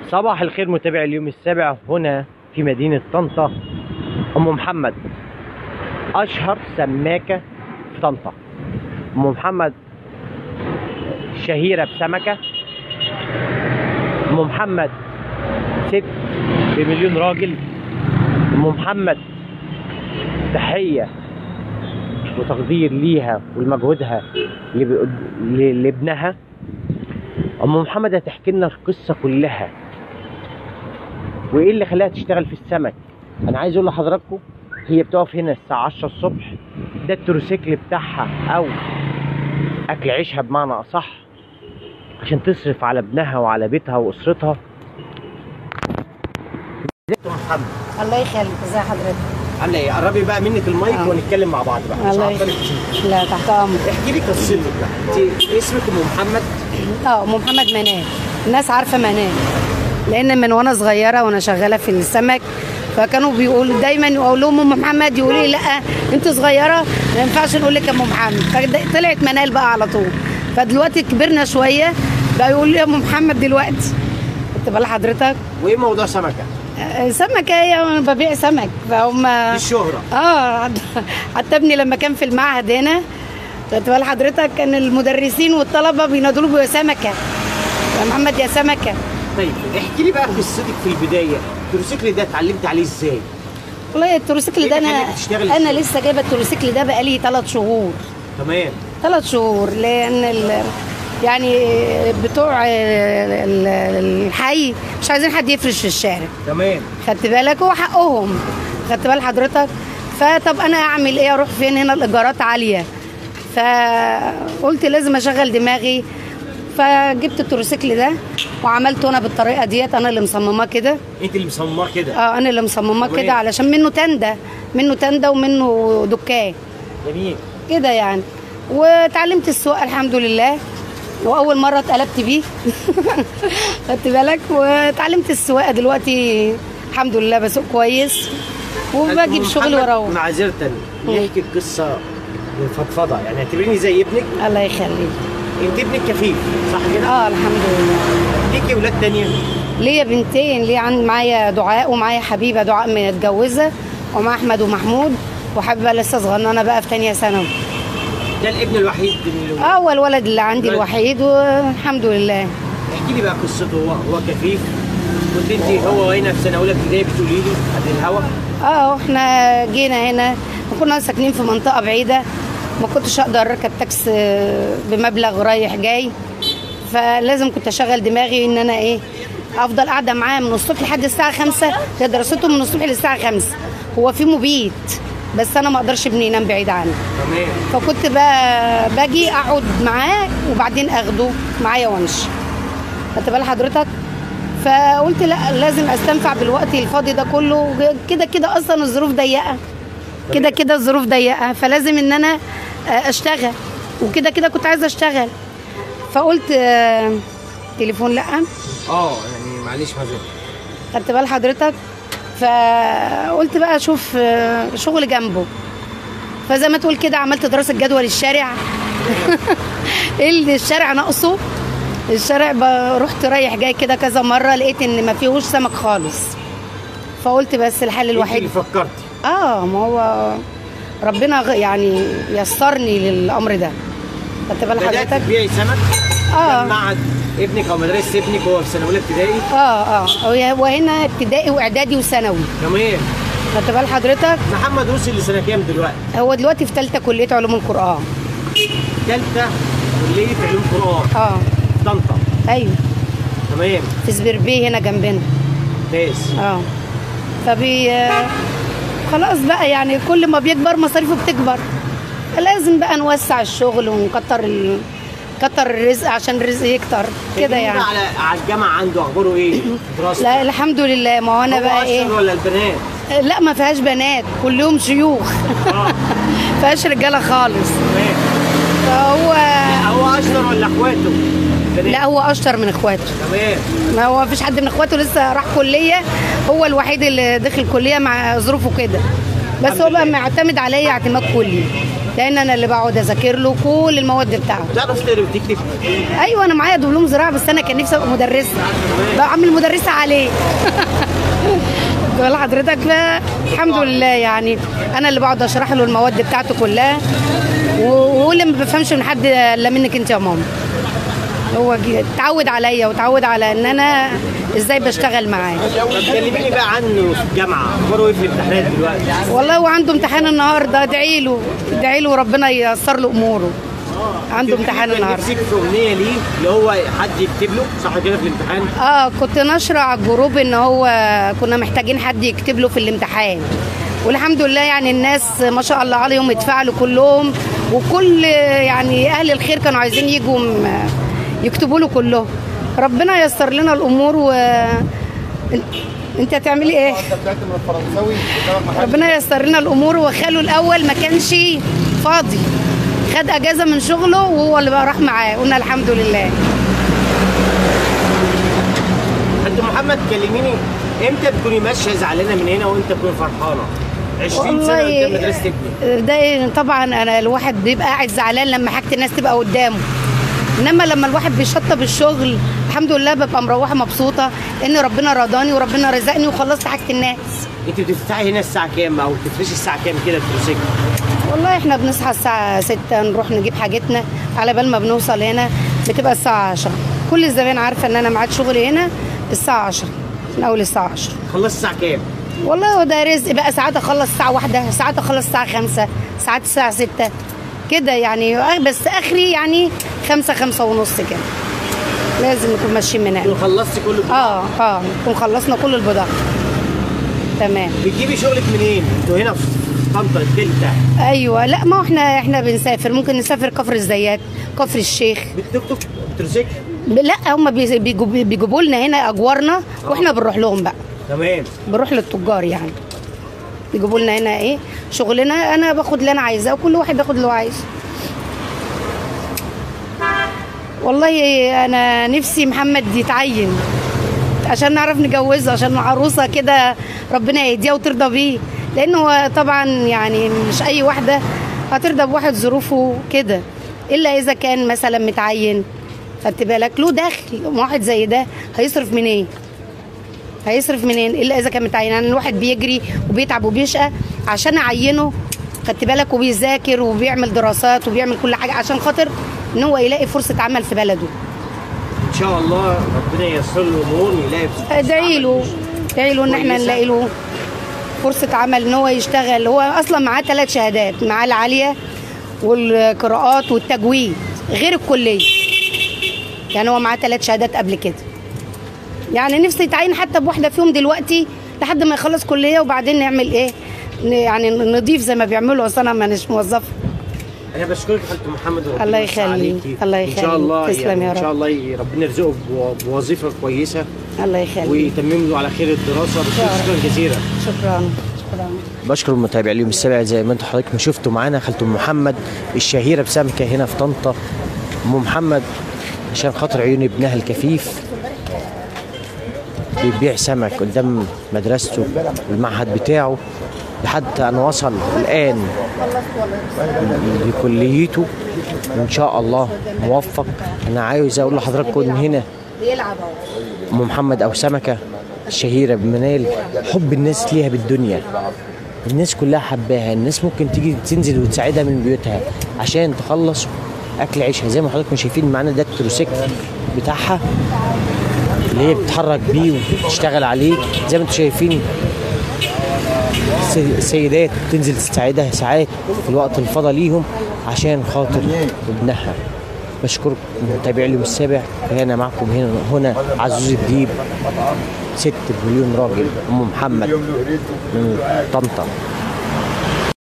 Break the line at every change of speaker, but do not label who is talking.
صباح الخير متابع اليوم السابع هنا في مدينة طنطا أم محمد أشهر سماكة في طنطا أم محمد شهيرة بسمكة أم محمد ست بمليون راجل أم محمد تحية وتقدير ليها ولمجهودها لب- ل- لابنها أم محمد هتحكي لنا القصة كلها وايه اللي خلاها تشتغل في السمك انا عايز اقول لحضراتكم هي بتقف هنا الساعه 10 الصبح ده التروسيكل بتاعها او اكل عيشها بمعنى اصح عشان تصرف على ابنها وعلى بيتها واسرتها ازيك يا أم محمد
الله يخليك ازي حضرتك
عامله ايه قربي بقى منك المايك
آه.
ونتكلم مع بعض بقى مش
الله
هعطلك
يخليك.
كتير.
لا تحت امرك
احكي لي قصتك بقى انت اسمك ام محمد
اه ام محمد منال الناس عارفه منال لان من وانا صغيره وانا شغاله في السمك فكانوا بيقولوا دايما يقولوا لهم ام محمد يقولوا لي لا انت صغيره ما ينفعش نقول لك يا ام محمد فطلعت منال بقى على طول فدلوقتي كبرنا شويه بقى يقولوا لي يا ام محمد دلوقتي خدت بال حضرتك
وايه موضوع سمكه
آه، سمكه هي أنا ببيع سمك فهم
دي الشهره
اه حتى ابني لما كان في المعهد هنا خدت بال حضرتك كان المدرسين والطلبه بينادوا له يا سمكه يا محمد يا سمكه
طيب احكي لي بقى قصتك في البدايه التروسيكل ده اتعلمت عليه ازاي
والله التروسيكل ده
إيه اللي
انا
خلاك تشتغل
انا
فيه؟
لسه جايبه التروسيكل ده بقالي ثلاث شهور
تمام
ثلاث شهور لان ال... يعني بتوع ال- ال- الحي مش عايزين حد يفرش في الشارع
تمام
خدت بالك هو حقهم خدت بال حضرتك فطب انا اعمل ايه اروح فين هنا الايجارات عاليه فقلت لازم اشغل دماغي فجبت التروسيكل ده وعملته انا بالطريقه ديت انا اللي مصمماه كده
انت اللي مصمماه كده
اه انا اللي مصمماه
وإيه؟
كده علشان منه تندة منه تندة ومنه دكان
جميل
كده يعني وتعلمت السواقه الحمد لله واول مره اتقلبت بيه خدت بالك وتعلمت السواقه دلوقتي الحمد لله بسوق كويس وبجيب شغل وراهم
معذرة نحكي القصة بالفضفضة يعني اعتبريني زي ابنك
الله يخليك
انت ابنك كفيف صح كده؟
اه الحمد لله
ليكي ولاد تانية
ليا بنتين ليا عندي معايا دعاء ومعايا حبيبه دعاء متجوزه ومع احمد ومحمود وحبيبه لسه صغننه بقى في تانية ثانوي
ده الابن الوحيد اللي
اه هو الولد اللي عندي
طيب.
الوحيد والحمد لله
احكي لي بقى قصته هو هو كفيف كنت انت هو هنا في سنة أولى ابتدائي بتقولي لي قد الهوا
اه احنا جينا هنا كنا ساكنين في منطقه بعيده ما كنتش اقدر اركب تاكس آه، بمبلغ رايح جاي فلازم كنت اشغل دماغي ان انا ايه افضل قاعده معاه من الصبح لحد الساعه 5 هي دراسته من الصبح للساعه 5 هو في مبيت بس انا ما اقدرش ابني ينام بعيد عني
تمام
فكنت بقى باجي اقعد معاه وبعدين اخده معايا وامشي خدت بال حضرتك فقلت لا لازم استنفع بالوقت الفاضي ده كله كده كده اصلا الظروف ضيقه كده كده الظروف ضيقه فلازم ان انا آه، اشتغل وكده كده كنت عايزه اشتغل فقلت آه، تليفون لا
اه يعني معلش معذرة
خدت بال حضرتك فقلت بقى اشوف آه، شغل جنبه فزي ما تقول كده عملت دراسه جدوى للشارع ايه اللي الشارع ناقصه الشارع ب- رحت رايح جاي كده كذا مره لقيت ان ما فيهوش سمك خالص فقلت بس الحل
انت اللي
الوحيد
فكرتي
اه ما هو ربنا غ- يعني يسرني للامر ده خدت بال
بدأت
حضرتك
تبيعي سمك
اه
كان معهد ابنك او مدرسة ابنك هو في سنة أولى ابتدائي
اه اه وهي- وهنا ابتدائي واعدادي وثانوي
تمام
خدت بال حضرتك
محمد وصل لسنة كام دلوقتي؟
هو دلوقتي في ثالثه كليه علوم القران
ثالثة كلية علوم قرآن
اه
طنطا
ايوه
تمام
في سبيربي هنا جنبنا
ممتاز
اه فبي آه، خلاص بقى يعني كل ما بيكبر مصاريفه بتكبر لازم بقى نوسع الشغل ونكتر ال... كتر الرزق عشان الرزق يكتر كده
كلميني
يعني
بقى على على الجامعة عنده أخباره إيه؟ دراسته
لا الحمد لله ما هو انا
هو
بقى
أشهر
ايه
ولا البنات؟
لا ما فيهاش بنات كلهم شيوخ
اه
فيهاش رجاله خالص
تمام
فهو
هو أشهر ولا إخواته؟ بنات.
لا هو اشطر من اخواته
تمام
ما هو مفيش حد من اخواته لسه راح كليه هو الوحيد اللي دخل كليه مع ظروفه كده بس
الحمد
هو بقى
لله.
معتمد عليا اعتماد كلي لان انا اللي بقعد اذاكر له كل المواد بتاعته
بتعرف تقرا وتكتب
ايوه انا معايا دبلوم زراعه بس انا كان نفسي ابقى مدرسه بعمل مدرسه عليه ولا حضرتك الحمد لله يعني انا اللي بقعد اشرح له المواد بتاعته كلها و- وهو اللي ما بفهمش من حد الا منك انت يا ماما هو جي- اتعود عليا واتعود على ان انا ازاي بشتغل معاه
طب كلميني بقى عنه في الجامعه اخباره ايه في الامتحانات دلوقتي
والله وعنده امتحان النهارده ادعي له ادعي له وربنا ييسر له اموره عنده امتحان النهارده
نفسك في اغنيه ليه اللي هو حد يكتب له صح كده في الامتحان
اه كنت ناشره على الجروب ان هو كنا محتاجين حد يكتب له في الامتحان والحمد لله يعني الناس ما شاء الله عليهم اتفاعلوا كلهم وكل يعني اهل الخير كانوا عايزين يجوا م- يكتبوا له كلهم ربنا ييسر لنا الامور و إنت- انت هتعملي ايه
طلعت من الفرنساوي قدامك محل
ربنا ييسر لنا الامور وخاله الاول ما كانش فاضي خد اجازه من شغله وهو اللي بقى راح معاه قلنا الحمد لله
انت محمد كلميني امتى تكوني ماشيه زعلانه من هنا وانت تكوني فرحانه 20 سنه قدام مدرسه ابني
ده إيه، طبعا انا الواحد بيبقى قاعد زعلان لما حاجه الناس تبقى قدامه انما لما الواحد بيشطب الشغل الحمد لله ببقى مروحه مبسوطه لان ربنا رضاني وربنا رزقني وخلصت حاجه الناس
انت بتفتحي هنا الساعه كام او بتفرشي الساعه كام كده التروسيكل
والله احنا بنصحى الساعه 6 نروح نجيب حاجتنا على بال ما بنوصل هنا بتبقى الساعه 10 كل الزبائن عارفه ان انا ميعاد شغلي هنا الساعه 10 من اول الساعه 10
خلصت الساعه كام
والله هو ده رزق بقى ساعات اخلص الساعه واحدة ساعات اخلص الساعه خمسة ساعات الساعه ستة كده يعني آه، بس اخري يعني خمسة خمسة ونص كده لازم نكون ماشيين من هنا
تكون خلصتي كل
اه اه نكون خلصنا كل البضاعه تمام
بتجيبي شغلك منين انتوا هنا في طنطا الدلتا
ايوه لا ما هو احنا احنا بنسافر ممكن نسافر كفر الزيات كفر الشيخ
بالتوك توك تروسيكل
ب- لا هم بي- بيجوا بيجيبوا لنا هنا اجوارنا واحنا بنروح لهم بقى
تمام
بنروح للتجار يعني يجيبوا لنا هنا ايه شغلنا انا باخد اللي انا عايزاه وكل واحد ياخد اللي هو عايزه والله انا نفسي محمد يتعين عشان نعرف نجوزه عشان عروسه كده ربنا يهديها وترضى بيه لانه طبعا يعني مش اي واحده هترضى بواحد ظروفه كده الا اذا كان مثلا متعين خدت بالك له دخل واحد زي ده هيصرف منين إيه؟ هيصرف منين الا اذا كان متعين يعني الواحد بيجري وبيتعب وبيشقى عشان اعينه خدت بالك وبيذاكر وبيعمل دراسات وبيعمل كل حاجه عشان خاطر ان هو يلاقي فرصه عمل في بلده
ان شاء الله ربنا ييسر له الامور ويلاقي
ادعي له ادعي له ان احنا
كويسة.
نلاقي له فرصه عمل ان هو يشتغل هو اصلا معاه ثلاث شهادات معاه العاليه والقراءات والتجويد غير الكليه يعني هو معاه ثلاث شهادات قبل كده يعني نفسي يتعين حتى بواحده فيهم دلوقتي لحد ما يخلص كليه وبعدين نعمل ايه ن- يعني نضيف زي ما بيعملوا اصل انا مانيش موظفه
انا بشكرك يا خالة محمد وربنا
الله
يوسع
يخليك.
عليكي.
الله
ان شاء
يخليك.
الله
تسلم
يعني
يا
ان شاء
رب.
الله ي- ربنا يرزقه بو- بوظيفه كويسه
الله يخليك
ويتمم له على خير الدراسه بس
يا رب.
شكرا جزيلا
شكرا شكرا
بشكر المتابع اليوم السابع زي ما انتم حضرتك ما شفتوا معانا خالته ام محمد الشهيره بسمكه هنا في طنطا ام محمد عشان خاطر عيون ابنها الكفيف بيبيع سمك قدام مدرسته والمعهد بتاعه لحد ان وصل الان لكليته وان شاء الله موفق انا عاوز اقول لحضراتكم ان هنا
بيلعب اهو
ام محمد او سمكه الشهيره بمنال حب الناس ليها بالدنيا الناس كلها حباها الناس ممكن تيجي تنزل وتساعدها من بيوتها عشان تخلص اكل عيشها زي ما حضراتكم شايفين معانا ده التروسيكل بتاعها اللي هي بتتحرك بيه وتشتغل عليه زي ما انتم شايفين السي- السيدات تنزل تساعدها ساعات في الوقت الفضى ليهم عشان خاطر ابنها بشكركم متابعي اليوم السابع كان معكم هنا هنا عزوز الديب ست مليون راجل ام محمد من طنطا